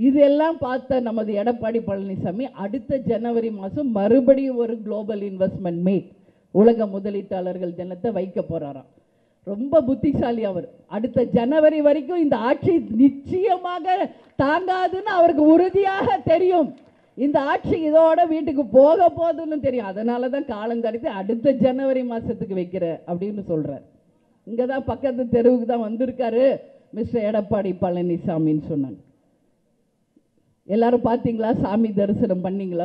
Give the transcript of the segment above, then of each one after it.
இதெல்லாம் பார்த்த நமது எடப்பாடி பழனிசாமி அடுத்த ஜனவரி மாதம் மறுபடியும் ஒரு குளோபல் இன்வெஸ்ட்மெண்ட் மீட் உலக முதலீட்டாளர்கள் தினத்தை வைக்க போறாராம் ரொம்ப புத்திசாலி அவர் அடுத்த ஜனவரி வரைக்கும் இந்த ஆட்சி நிச்சயமாக தாங்காதுன்னு அவருக்கு உறுதியாக தெரியும் இந்த ஆட்சி இதோட வீட்டுக்கு போக போகுதுன்னு தெரியும் அதனால தான் காலம் கடத்தி அடுத்த ஜனவரி மாதத்துக்கு வைக்கிற அப்படின்னு சொல்கிறார் இங்கே தான் பக்கத்து தெருவுக்கு தான் வந்திருக்காரு மிஸ்டர் எடப்பாடி பழனிசாமின்னு சொன்னாங்க எல்லாரும் பார்த்தீங்களா சாமி தரிசனம் பண்ணீங்களா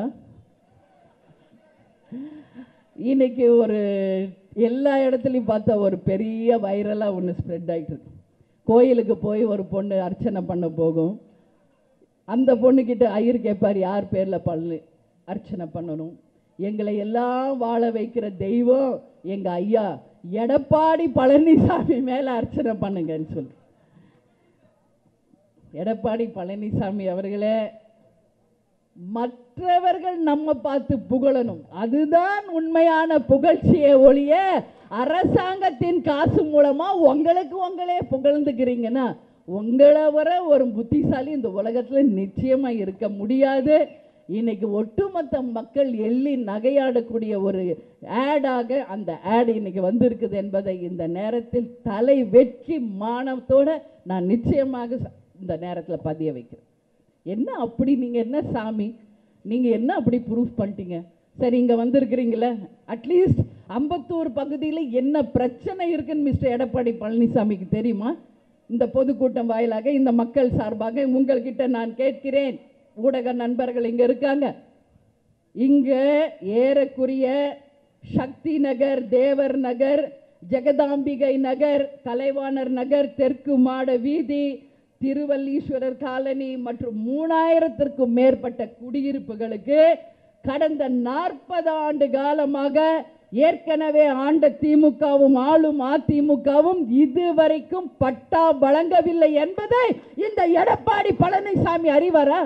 இன்னைக்கு ஒரு எல்லா இடத்துலையும் பார்த்தா ஒரு பெரிய வைரலாக ஒன்று ஸ்ப்ரெட் ஆகிட்டு இருக்கு கோயிலுக்கு போய் ஒரு பொண்ணு அர்ச்சனை பண்ண போகும் அந்த பொண்ணுக்கிட்ட ஐயர் கேட்பார் யார் பேரில் பல்லு அர்ச்சனை பண்ணணும் எங்களை எல்லாம் வாழ வைக்கிற தெய்வம் எங்கள் ஐயா எடப்பாடி பழனிசாமி மேலே அர்ச்சனை பண்ணுங்கன்னு சொல்லி எடப்பாடி பழனிசாமி அவர்களே மற்றவர்கள் நம்ம பார்த்து புகழணும் அதுதான் உண்மையான புகழ்ச்சியை ஒழிய அரசாங்கத்தின் காசு மூலமா உங்களுக்கு உங்களே புகழ்ந்துக்கிறீங்கன்னா உங்களை வர ஒரு புத்திசாலி இந்த உலகத்துல நிச்சயமா இருக்க முடியாது இன்னைக்கு ஒட்டுமொத்த மக்கள் எள்ளி நகையாடக்கூடிய ஒரு ஆடாக அந்த ஆட் இன்னைக்கு வந்திருக்குது என்பதை இந்த நேரத்தில் தலை வெட்கி மானத்தோட நான் நிச்சயமாக ச- இந்த நேரத்தில் பதிய வைக்கிறேன் என்ன அப்படி நீங்கள் என்ன சாமி நீங்கள் என்ன அப்படி ப்ரூஃப் பண்ணிட்டீங்க சரி இங்கே வந்திருக்கிறீங்களே அட்லீஸ்ட் அம்பத்தூர் பகுதியில் என்ன பிரச்சனை இருக்குன்னு மிஸ்டர் எடப்பாடி பழனிசாமிக்கு தெரியுமா இந்த பொதுக்கூட்டம் வாயிலாக இந்த மக்கள் சார்பாக உங்கள்கிட்ட நான் கேட்கிறேன் ஊடக நண்பர்கள் இங்கே இருக்காங்க இங்கே ஏறக்குறைய சக்தி நகர் தேவர் நகர் ஜெகதாம்பிகை நகர் கலைவாணர் நகர் தெற்கு மாட வீதி திருவல்லீஸ்வரர் காலனி மற்றும் மூணாயிரத்திற்கும் மேற்பட்ட குடியிருப்புகளுக்கு கடந்த நாற்பது ஆண்டு காலமாக ஏற்கனவே ஆண்ட திமுகவும் ஆளும் அதிமுகவும் இதுவரைக்கும் பட்டா வழங்கவில்லை என்பதை இந்த எடப்பாடி பழனிசாமி அறிவாரா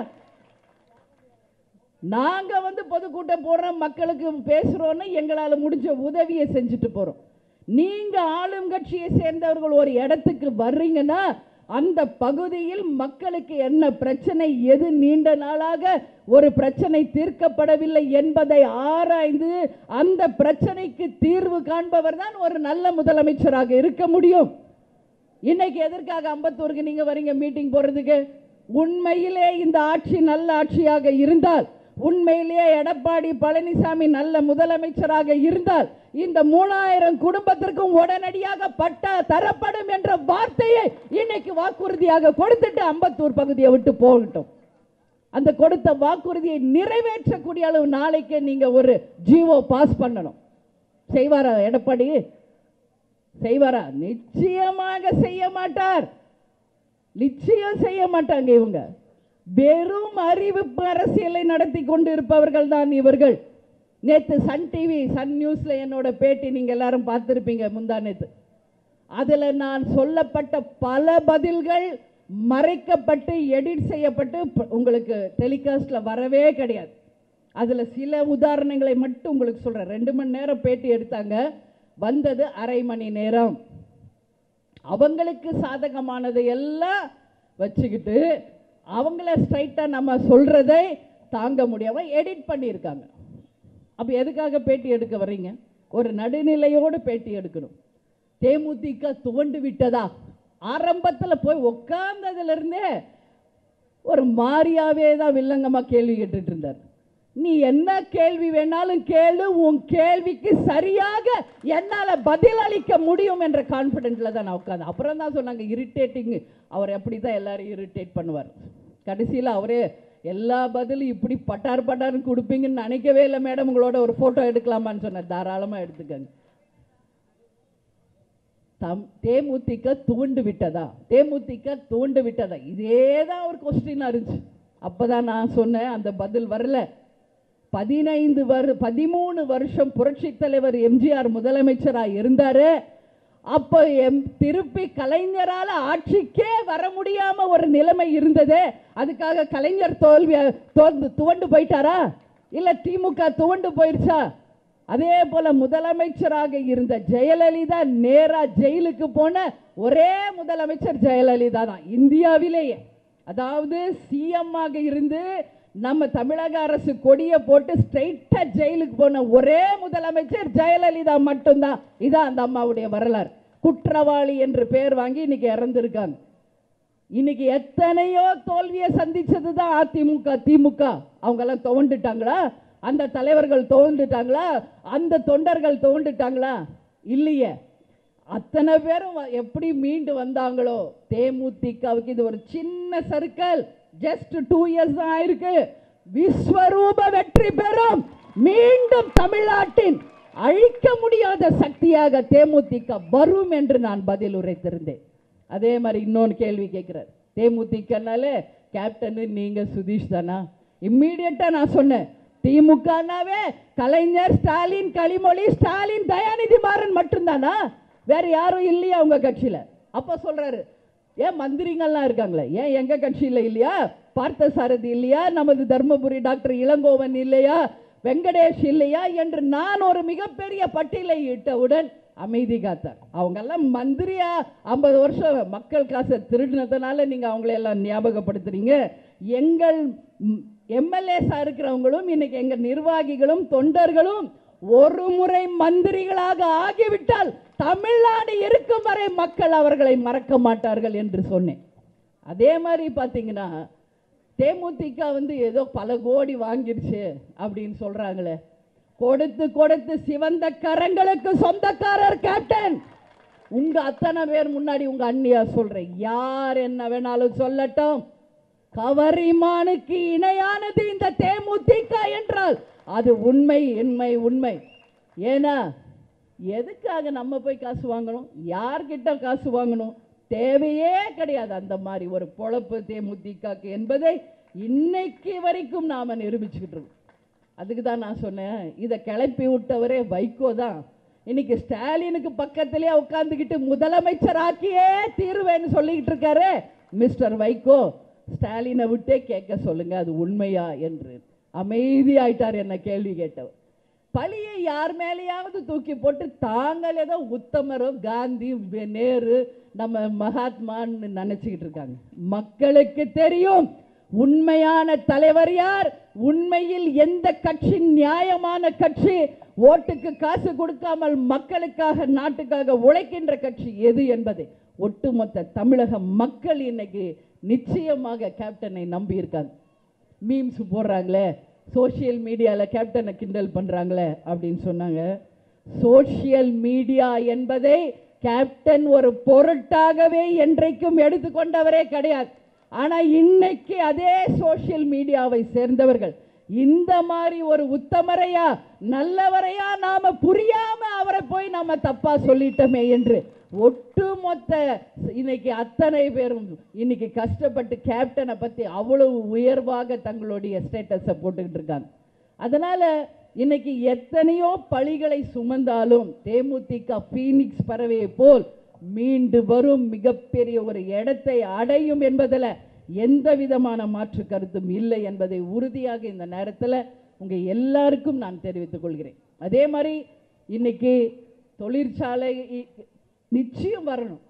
நாங்க வந்து பொதுக்கூட்டம் போடுறோம் மக்களுக்கு பேசுறோம்னு எங்களால முடிஞ்ச உதவியை செஞ்சுட்டு போறோம் நீங்க ஆளும் கட்சியை சேர்ந்தவர்கள் ஒரு இடத்துக்கு வர்றீங்கன்னா அந்த பகுதியில் மக்களுக்கு என்ன பிரச்சனை எது நீண்ட நாளாக ஒரு பிரச்சனை தீர்க்கப்படவில்லை என்பதை ஆராய்ந்து அந்த பிரச்சனைக்கு தீர்வு காண்பவர் தான் ஒரு நல்ல முதலமைச்சராக இருக்க முடியும் இன்னைக்கு எதற்காக அம்பத்தூருக்கு நீங்க வரீங்க மீட்டிங் போறதுக்கு உண்மையிலே இந்த ஆட்சி நல்ல ஆட்சியாக இருந்தால் உண்மையிலேயே எடப்பாடி பழனிசாமி நல்ல முதலமைச்சராக இருந்தால் இந்த மூணாயிரம் குடும்பத்திற்கும் உடனடியாக பட்டா தரப்படும் என்ற வார்த்தையை இன்னைக்கு வாக்குறுதியாக கொடுத்துட்டு அம்பத்தூர் பகுதியை விட்டு போகட்டும் அந்த கொடுத்த வாக்குறுதியை நிறைவேற்றக்கூடிய அளவு நாளைக்கே நீங்க ஒரு ஜிஓ பாஸ் பண்ணணும் செய்வாரா எடப்பாடி செய்வாரா நிச்சயமாக செய்ய மாட்டார் நிச்சயம் செய்ய மாட்டாங்க இவங்க வெறும் அறிவிப்பு அரசியலை நடத்தி கொண்டு இருப்பவர்கள் தான் இவர்கள் நேத்து சன் டிவி சன் நியூஸ்ல என்னோட பேட்டி நீங்க எல்லாரும் பார்த்திருப்பீங்க முந்தா நேத்து அதுல நான் சொல்லப்பட்ட பல பதில்கள் மறைக்கப்பட்டு எடிட் செய்யப்பட்டு ப- உங்களுக்கு டெலிகாஸ்ட்ல வரவே கிடையாது அதுல சில உதாரணங்களை மட்டும் உங்களுக்கு சொல்றேன் ரெண்டு மணி நேரம் பேட்டி எடுத்தாங்க வந்தது அரை மணி நேரம் அவங்களுக்கு சாதகமானதை எல்லாம் வச்சுக்கிட்டு அவங்கள ஸ்ட்ரைட்டாக நம்ம சொல்றதை தாங்க முடியாம எடிட் பண்ணியிருக்காங்க அப்போ எதுக்காக பேட்டி எடுக்க வர்றீங்க ஒரு நடுநிலையோடு பேட்டி எடுக்கணும் தேமுதிக துவண்டு விட்டதா ஆரம்பத்தில் போய் உட்கார்ந்ததுலேருந்தே ஒரு மாரியாவே தான் வில்லங்கமாக கேள்வி கேட்டுட்டு இருந்தார் நீ என்ன கேள்வி வேணாலும் கேளு உன் கேள்விக்கு சரியாக என்னால் பதில் அளிக்க முடியும் என்ற கான்ஃபிடென்ட்ல தான் நான் உட்காந்து அப்புறம் தான் சொன்னாங்க இரிட்டேட்டிங் அவர் அப்படி தான் எல்லாரும் இரிட்டேட் பண்ணுவார் கடைசியில் அவரே எல்லா பதிலும் இப்படி பட்டார் பட்டார்னு கொடுப்பீங்கன்னு நினைக்கவே இல்லை மேடம் உங்களோட ஒரு ஃபோட்டோ எடுக்கலாமான்னு சொன்னார் தாராளமாக எடுத்துக்கங்க தம் தேமுதிக துவண்டு விட்டதா தேமுதிக துவண்டு விட்டதா இதே தான் ஒரு கொஸ்டினாக இருந்துச்சு அப்போ தான் நான் சொன்னேன் அந்த பதில் வரல பதினைந்து வரு பதிமூணு வருஷம் புரட்சித் தலைவர் எம்ஜிஆர் முதலமைச்சராக இருந்தார் அப்போ எம் திருப்பி கலைஞரால ஆட்சிக்கே வர முடியாம ஒரு நிலைமை இருந்தது அதுக்காக கலைஞர் தோல்வி தோல்ந்து துவண்டு போயிட்டாரா இல்ல திமுக துவண்டு போயிருச்சா அதே போல முதலமைச்சராக இருந்த ஜெயலலிதா நேரா ஜெயிலுக்கு போன ஒரே முதலமைச்சர் ஜெயலலிதா தான் இந்தியாவிலேயே அதாவது சிஎம் ஆக இருந்து நம்ம தமிழக அரசு கொடியை போட்டு ஸ்ட்ரைட்டா ஜெயிலுக்கு போன ஒரே முதலமைச்சர் ஜெயலலிதா மட்டும்தான் இதான் அந்த அம்மாவுடைய வரலாறு குற்றவாளி என்று பெயர் வாங்கி இன்னைக்கு இறந்திருக்காங்க இன்னைக்கு எத்தனையோ தோல்வியை சந்திச்சது தான் அதிமுக திமுக அவங்க எல்லாம் துவண்டுட்டாங்களா அந்த தலைவர்கள் துவண்டுட்டாங்களா அந்த தொண்டர்கள் துவண்டுட்டாங்களா இல்லையே அத்தனை பேரும் வ- எப்படி மீண்டு வந்தாங்களோ தேமுதிகவுக்கு இது ஒரு சின்ன சர்க்கிள் ஜஸ்ட் டூ இயர்ஸ் தான் ஆயிருக்கு விஸ்வரூப வெற்றி பெறும் மீண்டும் தமிழ்நாட்டின் அழிக்க முடியாத சக்தியாக தேமுதிக வரும் என்று நான் பதில் உரைத்திருந்தேன் அதே மாதிரி இன்னொன்று கேள்வி கேட்குறார் தேமுதிகனாலே கேப்டன் நீங்க சுதீஷ் தானா இம்மீடியட்டா நான் சொன்னேன் திமுகனாவே கலைஞர் ஸ்டாலின் கனிமொழி ஸ்டாலின் தயாநிதி மாறன் மட்டும்தானா வேற யாரும் இல்லையா உங்க கட்சியில அப்ப சொல்றாரு ஏன் மந்திரிங்கள்லாம் இருக்காங்களே ஏன் எங்க கட்சியில இல்லையா பார்த்தசாரதி இல்லையா நமது தர்மபுரி டாக்டர் இளங்கோவன் இல்லையா வெங்கடேஷ் இல்லையா என்று நான் ஒரு மிகப்பெரிய பட்டியலை இட்டவுடன் அமைதி காத்தார் அவங்கெல்லாம் மந்திரியா ஐம்பது வருஷம் மக்கள் காசை திருடினதுனால நீங்க அவங்களை எல்லாம் ஞாபகப்படுத்துறீங்க எங்கள் எம்எல்ஏஸா இருக்கிறவங்களும் இன்னைக்கு எங்க நிர்வாகிகளும் தொண்டர்களும் ஒரு முறை மந்திரிகளாக ஆகிவிட்டால் தமிழ்நாடு இருக்கும் வரை மக்கள் அவர்களை மறக்க மாட்டார்கள் என்று சொன்னேன் அதே மாதிரி பார்த்தீங்கன்னா தேமுதிக வந்து ஏதோ பல கோடி வாங்கிருச்சு அப்படின்னு சொல்றாங்களே கொடுத்து கொடுத்து சிவந்த கரங்களுக்கு சொந்தக்காரர் கேப்டன் உங்க அத்தனை பேர் முன்னாடி உங்க அண்ணியா சொல்றேன் யார் என்ன வேணாலும் சொல்லட்டும் கவரிமானுக்கு இணையானது இந்த தேமுதிக என்றால் அது உண்மை உண்மை உண்மை ஏன்னா எதுக்காக நம்ம போய் காசு வாங்கணும் யார்கிட்ட காசு வாங்கணும் தேவையே கிடையாது அந்த மாதிரி ஒரு பொழப்பு தேமுதிகக்கு என்பதை இன்னைக்கு வரைக்கும் நாம நிரூபிச்சுக்கிட்டு இருக்கோம் அதுக்கு தான் நான் சொன்னேன் இதை கிளப்பி விட்டவரே வைகோ தான் இன்னைக்கு ஸ்டாலினுக்கு பக்கத்திலே உட்காந்துக்கிட்டு முதலமைச்சர் ஆக்கியே தீருவேன்னு சொல்லிக்கிட்டு இருக்காரு மிஸ்டர் வைகோ ஸ்டாலினை விட்டே கேட்க சொல்லுங்க அது உண்மையா என்று அமைதியாயிட்டார் என்ன கேள்வி கேட்டவர் பழியை யார் மேலேயாவது தூக்கி போட்டு தாங்கள் ஏதோ உத்தமரோ காந்தி வே- நேரு நம்ம மகாத்மான்னு நினைச்சுக்கிட்டு இருக்காங்க மக்களுக்கு தெரியும் உண்மையான தலைவர் யார் உண்மையில் எந்த கட்சி நியாயமான கட்சி ஓட்டுக்கு காசு கொடுக்காமல் மக்களுக்காக நாட்டுக்காக உழைக்கின்ற கட்சி எது என்பதை ஒட்டுமொத்த தமிழக மக்கள் இன்னைக்கு நிச்சயமாக கேப்டனை நம்பி இருக்காங்க மீம்ஸ் போடுறாங்களே சோஷியல் மீடியாவில் கேப்டனை கிண்டல் பண்ணுறாங்களே அப்படின்னு சொன்னாங்க சோஷியல் மீடியா என்பதை கேப்டன் ஒரு பொருட்டாகவே என்றைக்கும் எடுத்துக்கொண்டவரே கிடையாது ஆனால் இன்னைக்கு அதே சோஷியல் மீடியாவை சேர்ந்தவர்கள் இந்த மாதிரி ஒரு உத்தமரையா நல்லவரையா நாம புரியாம அவரை போய் நாம தப்பா சொல்லிட்டோமே என்று ஒட்டுமொத்த இன்னைக்கு அத்தனை பேரும் இன்னைக்கு கஷ்டப்பட்டு கேப்டனை பத்தி அவ்வளவு உயர்வாக தங்களுடைய ஸ்டேட்டஸை போட்டுக்கிட்டு இருக்காங்க அதனால இன்னைக்கு எத்தனையோ பழிகளை சுமந்தாலும் தேமுதிக பீனிக்ஸ் பறவையை போல் மீண்டு வரும் மிகப்பெரிய ஒரு இடத்தை அடையும் என்பதில் எந்த விதமான மாற்று கருத்தும் இல்லை என்பதை உறுதியாக இந்த நேரத்தில் உங்க எல்லாருக்கும் நான் தெரிவித்துக் கொள்கிறேன் அதே மாதிரி இன்னைக்கு தொழிற்சாலை இ- நிச்சயம் வரணும்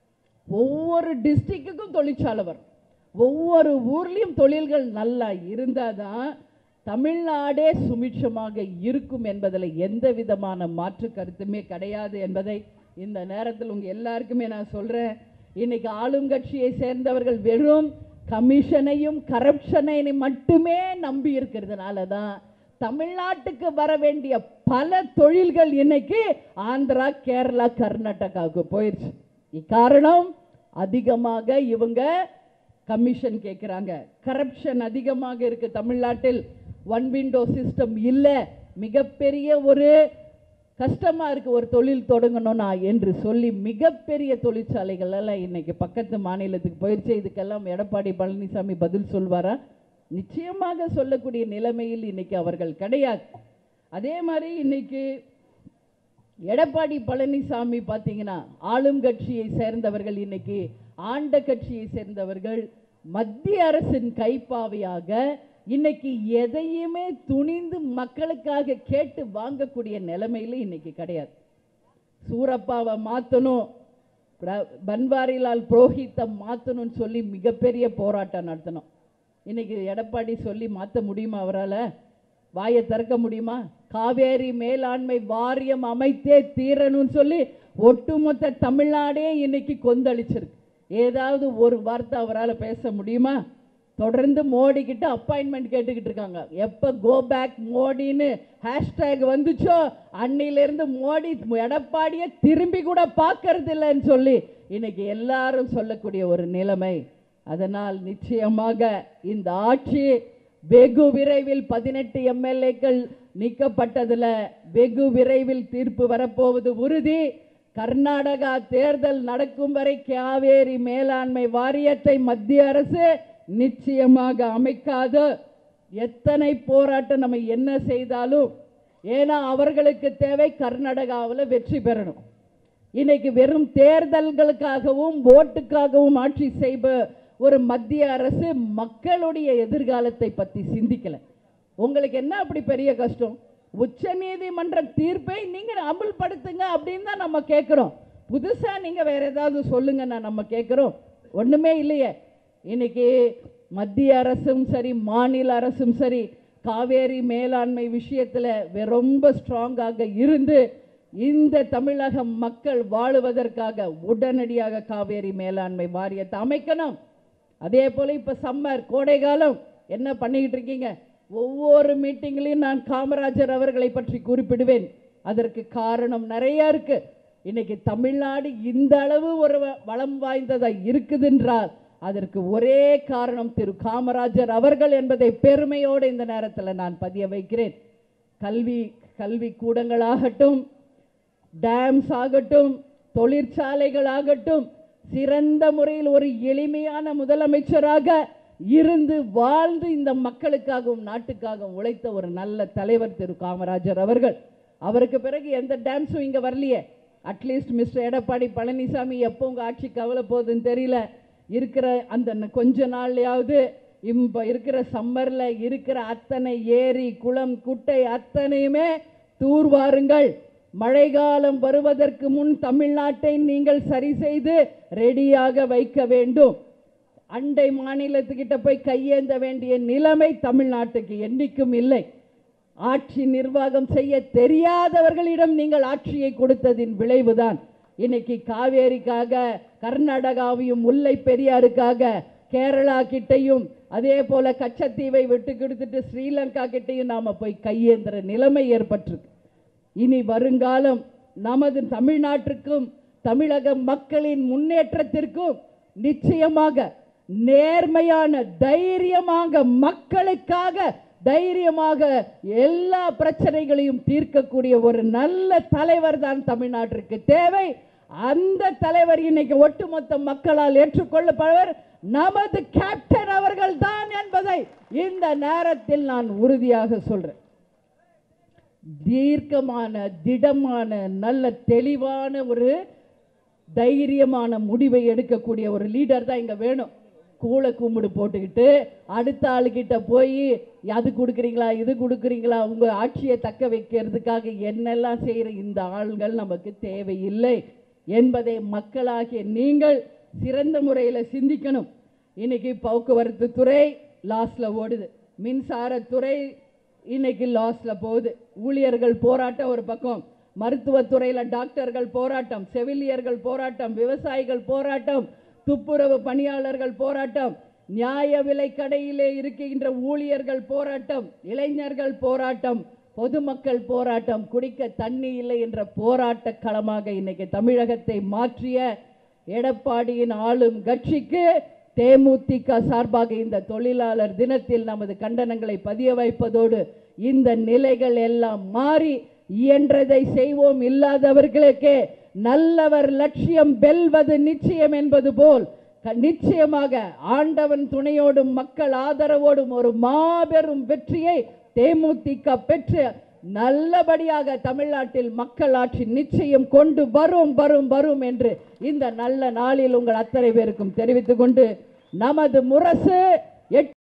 ஒவ்வொரு டிஸ்ட்ரிக்ட்டுக்கும் தொழிற்சாலை வரும் ஒவ்வொரு ஊர்லேயும் தொழில்கள் நல்லா இருந்தால் தான் தமிழ்நாடே சுமிட்சமாக இருக்கும் என்பதில் எந்த விதமான மாற்று கருத்துமே கிடையாது என்பதை இந்த நேரத்தில் உங்கள் எல்லாருக்குமே நான் சொல்கிறேன் இன்னைக்கு ஆளும் கட்சியை சேர்ந்தவர்கள் வெறும் கமிஷனையும் கரப்ஷனையும் மட்டுமே நம்பி இருக்கிறதுனால தான் தமிழ்நாட்டுக்கு வர வேண்டிய பல தொழில்கள் இன்னைக்கு ஆந்திரா கேரளா கர்நாடகாவுக்கு போயிடுச்சு இக்காரணம் அதிகமாக இவங்க கமிஷன் கேட்குறாங்க கரப்ஷன் அதிகமாக இருக்கு தமிழ்நாட்டில் ஒன் விண்டோ சிஸ்டம் இல்லை மிகப்பெரிய ஒரு கஷ்டமா இருக்கு ஒரு தொழில் தொடங்கணும்னா என்று சொல்லி மிகப்பெரிய தொழிற்சாலைகள் எல்லாம் இன்னைக்கு பக்கத்து மாநிலத்துக்கு போயிடுச்சு இதுக்கெல்லாம் எடப்பாடி பழனிசாமி பதில் சொல்வாரா நிச்சயமாக சொல்லக்கூடிய நிலைமையில் இன்னைக்கு அவர்கள் கிடையாது அதே மாதிரி இன்னைக்கு எடப்பாடி பழனிசாமி பார்த்தீங்கன்னா ஆளும் கட்சியை சேர்ந்தவர்கள் இன்னைக்கு ஆண்ட கட்சியை சேர்ந்தவர்கள் மத்திய அரசின் கைப்பாவையாக இன்னைக்கு எதையுமே துணிந்து மக்களுக்காக கேட்டு வாங்கக்கூடிய நிலைமையில இன்னைக்கு கிடையாது சூரப்பாவை மாற்றணும் பிர- பன்வாரிலால் புரோஹித்தை மாற்றணும்னு சொல்லி மிகப்பெரிய போராட்டம் நடத்தினோம் இன்னைக்கு எடப்பாடி சொல்லி மாற்ற முடியுமா அவரால் வாயை திறக்க முடியுமா காவேரி மேலாண்மை வாரியம் அமைத்தே தீரணும்னு சொல்லி ஒட்டுமொத்த தமிழ்நாடே இன்னைக்கு கொந்தளிச்சிருக்கு ஏதாவது ஒரு வார்த்தை அவரால் பேச முடியுமா தொடர்ந்து மோடி கிட்ட அப்பாயின்மெண்ட் கேட்டுக்கிட்டு இருக்காங்க எப்போ கோ பேக் மோடின்னு ஹேஷ்டேக் வந்துச்சோ அன்னிலிருந்து மோடி எடப்பாடியை திரும்பி கூட பார்க்கறது இல்லைன்னு சொல்லி இன்னைக்கு எல்லாரும் சொல்லக்கூடிய ஒரு நிலைமை அதனால் நிச்சயமாக இந்த ஆட்சி வெகு விரைவில் பதினெட்டு எம்எல்ஏக்கள் நீக்கப்பட்டதுல வெகு விரைவில் தீர்ப்பு வரப்போவது உறுதி கர்நாடகா தேர்தல் நடக்கும் வரை காவேரி மேலாண்மை வாரியத்தை மத்திய அரசு நிச்சயமாக அமைக்காது எத்தனை போராட்டம் நம்ம என்ன செய்தாலும் ஏன்னா அவர்களுக்கு தேவை கர்நாடகாவில் வெற்றி பெறணும் இன்னைக்கு வெறும் தேர்தல்களுக்காகவும் ஓட்டுக்காகவும் ஆட்சி செய்ப ஒரு மத்திய அரசு மக்களுடைய எதிர்காலத்தை பற்றி சிந்திக்கல உங்களுக்கு என்ன அப்படி பெரிய கஷ்டம் உச்ச நீதிமன்ற தீர்ப்பை நீங்க அமுல்படுத்துங்க அப்படின்னு தான் நம்ம கேட்குறோம் புதுசா நீங்க வேற ஏதாவது சொல்லுங்க நான் நம்ம கேட்குறோம் ஒண்ணுமே இல்லையே இன்னைக்கு மத்திய அரசும் சரி மாநில அரசும் சரி காவேரி மேலாண்மை விஷயத்துல வெ- ரொம்ப ஸ்ட்ராங்காக இருந்து இந்த தமிழக மக்கள் வாழுவதற்காக உடனடியாக காவேரி மேலாண்மை வாரியத்தை அமைக்கணும் அதே போல இப்ப சம்மர் கோடை காலம் என்ன பண்ணிக்கிட்டு இருக்கீங்க ஒவ்வொரு மீட்டிங்லையும் நான் காமராஜர் அவர்களை பற்றி குறிப்பிடுவேன் அதற்கு காரணம் நிறைய இருக்கு இன்னைக்கு தமிழ்நாடு இந்த அளவு ஒரு வ- வளம் வாய்ந்ததா இருக்குதுன்றால் அதற்கு ஒரே காரணம் திரு காமராஜர் அவர்கள் என்பதை பெருமையோடு இந்த நேரத்தில் நான் பதிய வைக்கிறேன் கல்வி கல்வி கூடங்களாகட்டும் டேம்ஸ் ஆகட்டும் தொழிற்சாலைகள் ஆகட்டும் சிறந்த முறையில் ஒரு எளிமையான முதலமைச்சராக இருந்து வாழ்ந்து இந்த மக்களுக்காகவும் நாட்டுக்காகவும் உழைத்த ஒரு நல்ல தலைவர் திரு காமராஜர் அவர்கள் அவருக்கு பிறகு எந்த டேம்ஸும் இங்கே வரலையே அட்லீஸ்ட் மிஸ்டர் எடப்பாடி பழனிசாமி எப்போ உங்கள் ஆட்சி கவலை போகுதுன்னு தெரியல இருக்கிற அந்த ந- கொஞ்ச நாள்லையாவது இப்போ இருக்கிற சம்மரில் இருக்கிற அத்தனை ஏரி குளம் குட்டை அத்தனையுமே தூர்வாருங்கள் மழைக்காலம் வருவதற்கு முன் தமிழ்நாட்டை நீங்கள் சரி செய்து ரெடியாக வைக்க வேண்டும் அண்டை மாநிலத்துக்கிட்ட போய் கையேந்த வேண்டிய நிலைமை தமிழ்நாட்டுக்கு என்னைக்கும் இல்லை ஆட்சி நிர்வாகம் செய்ய தெரியாதவர்களிடம் நீங்கள் ஆட்சியை கொடுத்ததின் விளைவுதான் இன்னைக்கு காவேரிக்காக கர்நாடகாவையும் முல்லை பெரியாருக்காக கேரளா கிட்டையும் அதே போல கச்சத்தீவை விட்டு கொடுத்துட்டு ஸ்ரீலங்கா கிட்டையும் நாம போய் கையேந்துற நிலைமை ஏற்பட்டிருக்கு இனி வருங்காலம் நமது தமிழ்நாட்டிற்கும் தமிழக மக்களின் முன்னேற்றத்திற்கும் நிச்சயமாக நேர்மையான தைரியமாக மக்களுக்காக தைரியமாக எல்லா பிரச்சனைகளையும் தீர்க்கக்கூடிய ஒரு நல்ல தலைவர் தான் தமிழ்நாட்டிற்கு தேவை அந்த தலைவர் இன்னைக்கு ஒட்டுமொத்த மக்களால் ஏற்றுக்கொள்ளப்படுவர் நமது கேப்டன் அவர்கள் தான் என்பதை இந்த நேரத்தில் நான் உறுதியாக சொல்றேன் தீர்க்கமான திடமான நல்ல தெளிவான ஒரு தைரியமான முடிவை எடுக்கக்கூடிய ஒரு லீடர் தான் இங்க வேணும் கூளை கும்பிடு போட்டுக்கிட்டு அடுத்த ஆளுகிட்ட போய் அது கொடுக்குறீங்களா இது கொடுக்குறீங்களா உங்க ஆட்சியை தக்க வைக்கிறதுக்காக என்னெல்லாம் செய்யற இந்த ஆள்கள் நமக்கு தேவையில்லை என்பதை மக்களாகிய நீங்கள் சிறந்த முறையில் சிந்திக்கணும் இன்னைக்கு போக்குவரத்து துறை லாஸ்ட்ல ஓடுது மின்சாரத்துறை இன்னைக்கு லாஸ்ட்ல போகுது ஊழியர்கள் போராட்டம் ஒரு பக்கம் மருத்துவத்துறையில டாக்டர்கள் போராட்டம் செவிலியர்கள் போராட்டம் விவசாயிகள் போராட்டம் துப்புரவு பணியாளர்கள் போராட்டம் நியாய விலை கடையிலே இருக்கின்ற ஊழியர்கள் போராட்டம் இளைஞர்கள் போராட்டம் பொதுமக்கள் போராட்டம் குடிக்க தண்ணி இல்லை என்ற போராட்ட களமாக இன்னைக்கு தமிழகத்தை மாற்றிய எடப்பாடியின் ஆளும் கட்சிக்கு தேமுதிக சார்பாக இந்த தொழிலாளர் தினத்தில் நமது கண்டனங்களை பதிய வைப்பதோடு இந்த நிலைகள் எல்லாம் மாறி இயன்றதை செய்வோம் இல்லாதவர்களுக்கே நல்லவர் லட்சியம் வெல்வது நிச்சயம் என்பது போல் க- நிச்சயமாக ஆண்டவன் துணையோடும் மக்கள் ஆதரவோடும் ஒரு மாபெரும் வெற்றியை தேமுதிக பெற்று நல்லபடியாக தமிழ்நாட்டில் மக்களாட்சி நிச்சயம் கொண்டு வரும் வரும் வரும் என்று இந்த நல்ல நாளில் உங்கள் அத்தனை பேருக்கும் தெரிவித்துக் கொண்டு நமது முரசு எட்டு